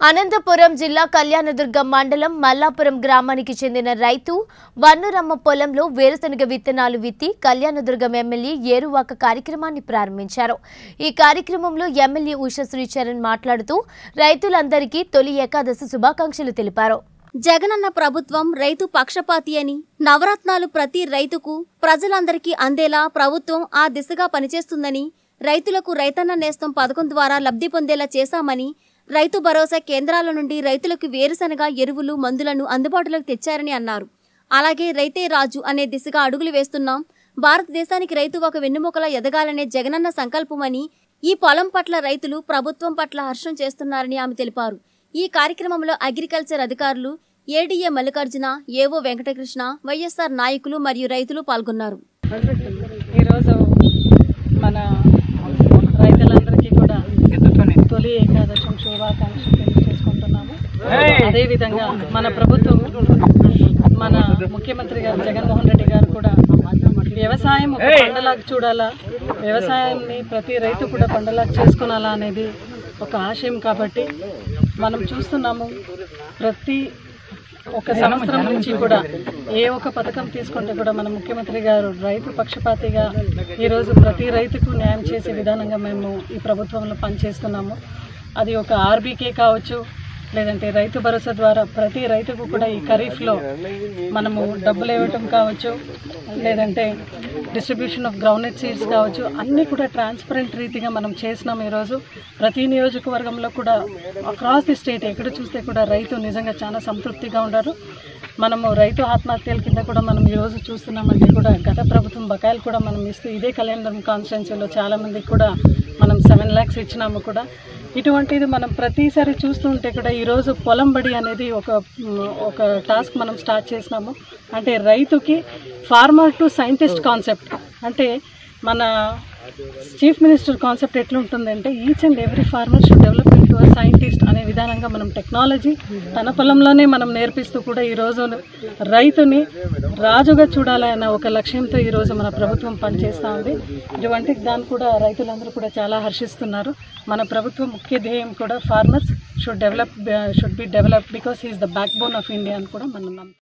అనంతపురం జిల్లా కళ్యాణదుర్గం మండలం మల్లాపురం గ్రామానికి చెందిన రైతు వన్నురమ్మ పొలంలో వేరుశనగ విత్తనాలు విత్తి కళ్యాణదుర్గం ఎమ్మెల్యే ఏరువాక కార్యక్రమాన్ని ప్రారంభించారు ఈ కార్యక్రమంలో ఎమ్మెల్యే ఉషా శ్రీచరణ్ మాట్లాడుతూ రైతులందరికీ తొలి ఏకాదశి శుభాకాంక్షలు తెలిపారు జగనన్న ప్రభుత్వం రైతు పక్షపాతి అని నవరత్నాలు ప్రతి రైతుకు ప్రజలందరికీ అందేలా ప్రభుత్వం ఆ దిశగా పనిచేస్తుందని రైతులకు రైతన్న నేస్తం పథకం ద్వారా లబ్ధి పొందేలా చేశామని రైతు భరోసా కేంద్రాల నుండి రైతులకు వేరుశనగ ఎరువులు మందులను అందుబాటులోకి తెచ్చారని అన్నారు అలాగే రైతే రాజు అనే దిశగా అడుగులు వేస్తున్నాం భారతదేశానికి రైతు ఒక వెన్నుముకలా ఎదగాలనే జగనన్న సంకల్పమని ఈ పొలం పట్ల రైతులు ప్రభుత్వం పట్ల హర్షం చేస్తున్నారని ఆమె తెలిపారు ఈ కార్యక్రమంలో అగ్రికల్చర్ అధికారులు ఏడీఏ మల్లికార్జున ఏవో వెంకటకృష్ణ వైఎస్ఆర్ నాయకులు మరియు రైతులు పాల్గొన్నారు ఈరోజు మన రైతులందరికీ కూడా తొలి ఏకాదశం శుభాకాంక్షలు తెలియజేసుకుంటున్నాము అదేవిధంగా మన ప్రభుత్వం మన ముఖ్యమంత్రి గారు జగన్మోహన్ రెడ్డి గారు కూడా వ్యవసాయం ఒక పండలాగా చూడాలా వ్యవసాయాన్ని ప్రతి రైతు కూడా పండలాగా చేసుకునాలా అనేది ఒక ఆశయం కాబట్టి మనం చూస్తున్నాము ప్రతి ఒక సంవత్సరం నుంచి కూడా ఏ ఒక్క పథకం తీసుకుంటే కూడా మన ముఖ్యమంత్రి గారు రైతు పక్షపాతిగా ఈరోజు ప్రతి రైతుకు న్యాయం చేసే విధానంగా మేము ఈ ప్రభుత్వంలో పనిచేస్తున్నాము అది ఒక ఆర్బీకే కావచ్చు లేదంటే రైతు భరోసా ద్వారా ప్రతి రైతుకు కూడా ఈ ఖరీఫ్లో మనము డబ్బులు ఇవ్వటం కావచ్చు లేదంటే డిస్ట్రిబ్యూషన్ ఆఫ్ గ్రౌండ్నట్ సీడ్స్ కావచ్చు అన్నీ కూడా ట్రాన్స్పరెంట్ రీతిగా మనం చేసినాం ఈరోజు ప్రతి నియోజకవర్గంలో కూడా అక్రాస్ ది స్టేట్ ఎక్కడ చూస్తే కూడా రైతు నిజంగా చాలా సంతృప్తిగా ఉన్నారు మనము రైతు ఆత్మహత్యల కింద కూడా మనం ఈరోజు చూస్తున్నామంటే కూడా గత ప్రభుత్వం బకాయిలు కూడా మనం ఇస్తూ ఇదే కళ్యాణం కాన్స్టిట్యున్సీలో చాలామందికి కూడా మనం సెవెన్ ల్యాక్స్ ఇచ్చినాము కూడా ఇటువంటిది మనం ప్రతిసారి చూస్తుంటే కూడా ఈరోజు పొలం బడి అనేది ఒక మ్, ఒక టాస్క్ మనం స్టార్ట్ చేసినాము అంటే రైతుకి ఫార్మర్ టు సైంటిస్ట్ కాన్సెప్ట్ అంటే మన చీఫ్ మినిస్టర్ కాన్సెప్ట్ ఎట్లుంటుందంటే each and every farmer should develop into scientist అనే విధానంగా మనం టెక్నాలజీ తన పొలంలోనే మనం నేర్పిస్తూ కూడా ఈరోజు రైతుని రాజుగా చూడాలన్న ఒక లక్ష్యంతో ఈరోజు మన ప్రభుత్వం పనిచేస్తూ ఉంది ఇటువంటి దాన్ని కూడా రైతులందరూ కూడా చాలా హర్షిస్తున్నారు మన ప్రభుత్వం ముఖ్య ధ్యేయం కూడా farmers should develop should be develop because is the backbone of India అని కూడా మనం నమ్ముతాం